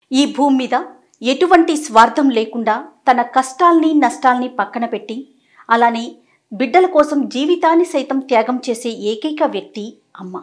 ఈ భూమి మీద ఎటువంటి స్వార్థం లేకుండా తన కష్టాల్ని నష్టాల్ని పక్కన పెట్టి అలానే బిడ్డల కోసం జీవితాన్ని సైతం త్యాగం చేసే ఏకైక వ్యక్తి అమ్మ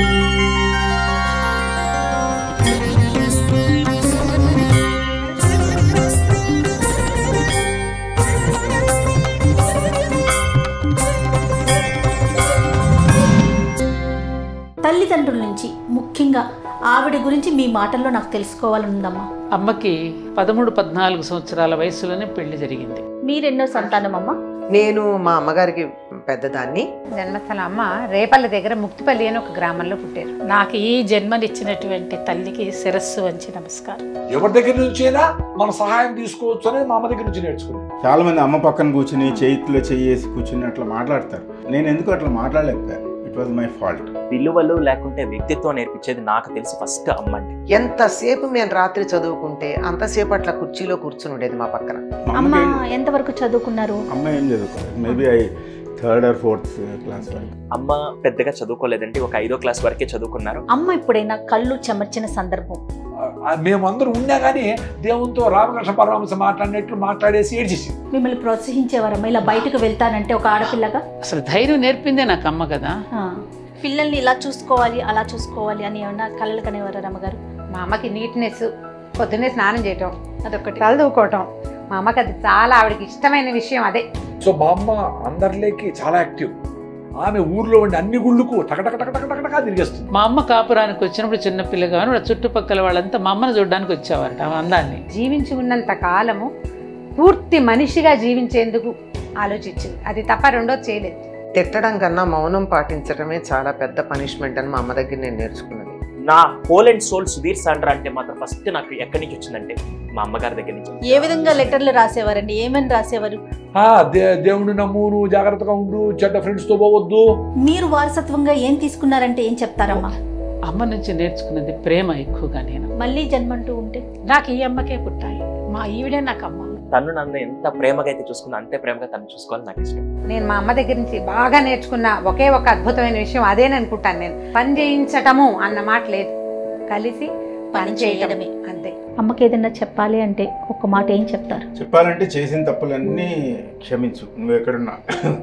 తల్లిదండ్రుల నుంచి ముఖ్యంగా ఆవిడ గురించి మీ మాటల్లో నాకు తెలుసుకోవాలని ఉందమ్మా అమ్మకి పదమూడు పద్నాలుగు సంవత్సరాల వయసులోనే పెళ్లి జరిగింది మీరెన్నో సంతానం అమ్మా నేను మా అమ్మగారికి పెద్దదాన్ని జన్మస్థలం అమ్మ రేపల్ల దగ్గర ముక్తిపల్లి అని ఒక గ్రామంలో పుట్టారు నాకు ఈ జన్మనిచ్చినటువంటి తల్లికి శిరస్సు వంచి నమస్కారం ఎవరి దగ్గర నుంచి అయినా మన సహాయం తీసుకోవచ్చు అనేది మా అమ్మ దగ్గర నుంచి నేర్చుకున్నాను చాలా మంది అమ్మ పక్కన కూర్చుని చేతిలో చెయ్యేసి కూర్చుని అట్లా మాట్లాడతారు నేను ఎందుకు అట్లా మాట్లాడలేకపోయాను ఇట్ వాజ్ మై ఫాల్ట్ విలువలు లేకుంటే వ్యక్తిత్వం నేర్పించేది నాకు తెలిసి ఫస్ట్ అమ్మ అండి ఎంతసేపు మేము రాత్రి చదువుకుంటే అంతసేపు అట్లా కుర్చీలో కూర్చుని ఉండేది మా పక్కన మా అమ్మ అమ్మకి ఏం- ఎంతవరకు చదువుకున్నారు అమ్మ ఏం చదువుకోలేదు maybe I third or fourth class వరకు అమ్మ పెద్దగా చదువుకోలేదండి ఒక ఐదో క్లాస్ వరకే చదువుకున్నారు అమ్మ ఎప్పుడైనా కళ్ళు చెమర్చిన సందర్భం ఆ, మేమందరం ఉన్నా కానీ దేవునితో రామకృష్ణ పరమహంస మాట్లాడినట్లు మాట్లాడేసి ఏడ్చేసి మిమ్మల్ని ప్రోత్సహించేవారమ్మా ఇలా బయటకు వెళ్తానంటే ఒక ఆడపిల్లగా అసలు ధైర్యం నేర్పిందే నాకు అమ్మ కదా ఆ, పిల్లల్ని ఇలా చూసుకోవాలి అలా చూసుకోవాలి అని ఏమన్నా కళ్ళలు కనేవారా రమ్మగారు మా అమ్మకి నీట్నెస్ పొద్దున్నే స్నానం చేయటం అదొకటి చదువుకోవటం మా అమ్మకి అది చాలా ఆవిడకి ఇష్టమైన విషయం అదే సో మా అమ్మ అందరిలోకి చాలా యాక్టివ్ ఆమె ఊర్లో ఉండే అన్ని గుళ్ళకు టకటక టక టక టక టక తిరిగేస్తుంది మా అమ్మ కాపురానికి వచ్చినప్పుడు చిన్న పిల్లగాను ఆ చుట్టుపక్కల వాళ్ళంతా మా అమ్మని చూడడానికి వచ్చేవారట ఆమె అందాన్ని జీవించి ఉన్నంత కాలము పూర్తి మనిషిగా జీవించేందుకు ఆలోచించింది అది తప్ప రెండోది చేయలేదు తిట్టడం కన్నా మౌనం పాటించడమే చాలా పెద్ద పనిష్మెంట్ అని మా అమ్మ దగ్గర నేను నేర్చుకున్నది నా whole and soul Sudheer Sandra అంటే మాత్రం ఫస్ట్ నాకు ఎక్కడి నుంచి వచ్చిందంటే మా అమ్మగారి దగ్గర నుంచి ఏ విధంగా లెటర్లు రాసేవారండి ఏమని రాసేవారు ఆ, దే దేవుడిని నమ్ము నువ్వు జాగ్రత్తగా ఉండు చెడ్డ ఫ్రెండ్స్తో పోవద్దు మీరు వారసత్వంగా ఏం తీసుకున్నారంటే ఏం చెప్తారమ్మా అమ్మ నుంచి నేర్చుకున్నది ప్రేమ ఎక్కువగా నేను మళ్ళీ జన్మంటూ ఉంటే నాకు ఈ అమ్మకే పుట్టాలి మా ఈవిడే నాకు అమ్మ తను నన్ను ఎంత ప్రేమగా అయితే చూసుకుందో అంతే ప్రేమగా తను చూసుకోవాలి నాకు ఇష్టం నేను మా అమ్మ దగ్గర నుంచి బాగా నేర్చుకున్న ఒకే ఒక అద్భుతమైన విషయం అదేనని అనుకుంటాను నేను పని చేయించటము అన్న మాట లేదు కలిసి పని చేయడమే అంతే అమ్మకి ఏదైనా చెప్పాలి అంటే ఒక మాట ఏం చెప్తారు చెప్పాలంటే చేసిన తప్పులన్నీ క్షమించు నువ్వు ఎక్కడున్నా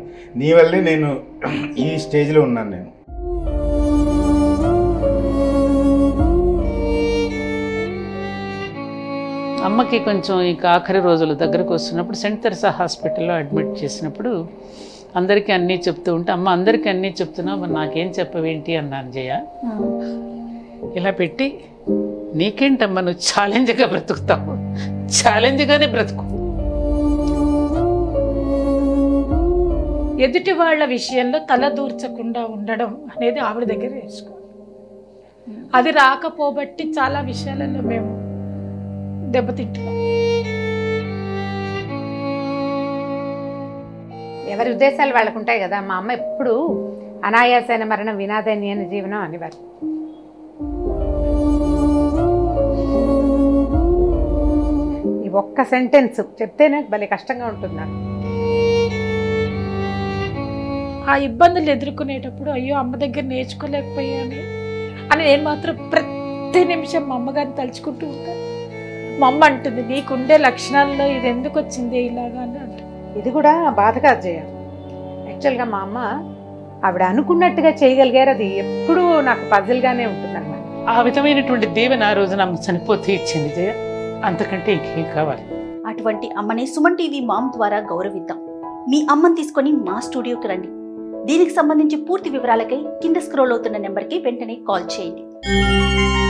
నీ వల్లే నేను ఈ స్టేజ్లో ఉన్నాను నేను అమ్మకి కొంచెం ఇక ఆఖరి రోజులు దగ్గరకు వస్తున్నప్పుడు సెంట్ తెరసా హాస్పిటల్లో అడ్మిట్ చేసినప్పుడు అందరికీ అన్నీ చెప్తూ ఉంటే అమ్మ అందరికీ అన్నీ చెప్తున్నావు మరి నాకేం చెప్పవేంటి అన్నాను జయ ఇలా పెట్టి నీకేంటమ్మా నువ్వు ఛాలెంజ్గా బ్రతుకుతావు ఛాలెంజ్గానే బ్రతుకు ఎదుటి వాళ్ళ విషయంలో తల దూర్చకుండా ఉండడం అనేది ఆవిడ దగ్గర నేర్చుకోవాలి అది రాకపోబట్టి చాలా విషయాలలో మేము దెబ్బతింటున్నాం ఎవరి ఉద్దేశాలు వాళ్ళకు ఉంటాయి కదా మా అమ్మ ఎప్పుడు అనాయాసైన మరణం వినాదన్యన జీవనం అనేవారు ఈ ఒక్క సెంటెన్స్ చెప్తేనే భలే కష్టంగా ఉంటుంది నాకు ఆ ఇబ్బందులు ఎదుర్కొనేటప్పుడు అయ్యో అమ్మ దగ్గర నేర్చుకోలేకపోయాను అని నేను మాత్రం ప్రతి నిమిషం మా అమ్మగారిని తలుచుకుంటూ ఉంటాను మా అమ్మ అంటుంది నీకుండే లక్షణాల్లో ఇది ఎందుకు వచ్చింది ఇలాగా అని అంటుంది ఇది కూడా బాధ కాదు జయ యాక్చువల్గా మా అమ్మ ఆవిడ అనుకున్నట్టుగా చేయగలిగారు అది ఎప్పుడూ నాకు పజిల్గానే ఉంటుంది అనమాట ఆ విధమైనటువంటి దీవెన ఆ రోజున అమ్మ చనిపోతే ఇచ్చింది జయ అంతకంటే ఇంకేం కావాలి అటువంటి అమ్మని సుమన్ టీవీ మామ్ ద్వారా గౌరవిద్దాం మీ అమ్మని తీసుకొని మా స్టూడియోకి రండి దీనికి సంబంధించి పూర్తి వివరాలకై కింద స్క్రోల్ అవుతున్న నెంబర్కి వెంటనే కాల్ చేయండి